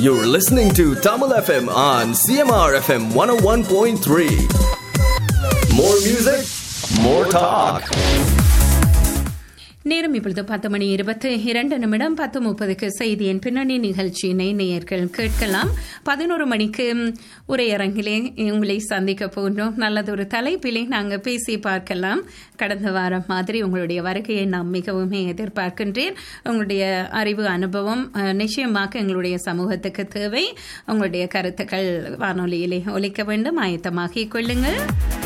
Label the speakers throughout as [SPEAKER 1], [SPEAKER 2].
[SPEAKER 1] You're listening to Tamil FM on CMR FM 101.3. More music, more talk.
[SPEAKER 2] நேரம் இப்பொழுது பத்து மணி இருபத்தி இரண்டு நிமிடம் பத்து முப்பதுக்கு செய்தியின் பின்னணி நிகழ்ச்சியினை நேயர்கள் கேட்கலாம் பதினோரு மணிக்கு உரையரங்கிலே உங்களை சந்திக்க போன்றோம் நல்லதொரு தலைப்பிலே நாங்கள் பேசி பார்க்கலாம் கடந்த வாரம் மாதிரி உங்களுடைய வருகையை நாம் மிகவும் எதிர்பார்க்கின்றேன் உங்களுடைய அறிவு அனுபவம் அஹ், நிச்சயமாக எங்களுடைய சமூகத்துக்கு தேவை உங்களுடைய கருத்துக்கள் வானொலியிலே ஒலிக்க வேண்டும் ஆயத்தமாகிக் கொள்ளுங்கள்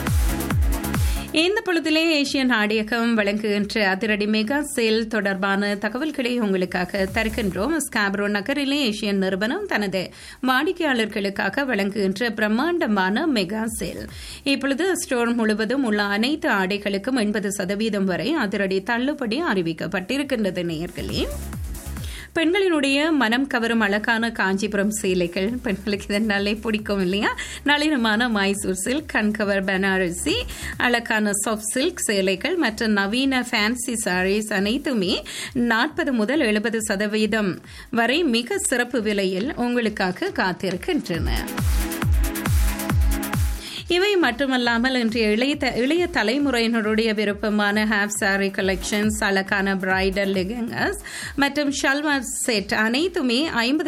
[SPEAKER 2] இந்த பொழுதிலே ஏசியன் ஆடியகம் வழங்குகின்ற அதிரடி மெகா சேல் தொடர்பான தகவல்களை உங்களுக்காக தருகின்றோம் ஸ்காப்ரோ நகரிலே ஏசியன் நிறுவனம் தனது வாடிக்கையாளர்களுக்காக வழங்குகின்ற பிரம்மாண்டமான மெகா சேல் இப்பொழுது ஸ்டோர் முழுவதும் உள்ள அனைத்து ஆடைகளுக்கும் எண்பது சதவீதம் வரை அதிரடி தள்ளுபடி அறிவிக்கப்பட்டிருக்கின்றது நேயர்களே பெண்களினுடைய மனம் கவரும் அழகான காஞ்சிபுரம் சேலைகள் பெண்களுக்கு இதனாலே பிடிக்கும் இல்லையா நளினமான மைசூர் சில்க் கண்கவர் பனாரசி அழகான சாஃப்ட் சில்க் சேலைகள் மற்றும் நவீன ஃபேன்சி சாரீஸ் அனைத்துமே நாற்பது முதல் எழுபது சதவீதம் வரை மிக சிறப்பு விலையில் உங்களுக்காக காத்திருக்கின்றன இவை மட்டுமல்லாமல் இன்றைய இளைய த- இளைய தலைமுறையினருடைய விருப்பமான ஹாஃப் சாரி கலெக்ஷன்ஸ் அழகான பிரைடல் லெகங்கஸ் மற்றும் ஷல்வார் செட் அனைத்துமே ஐம்பது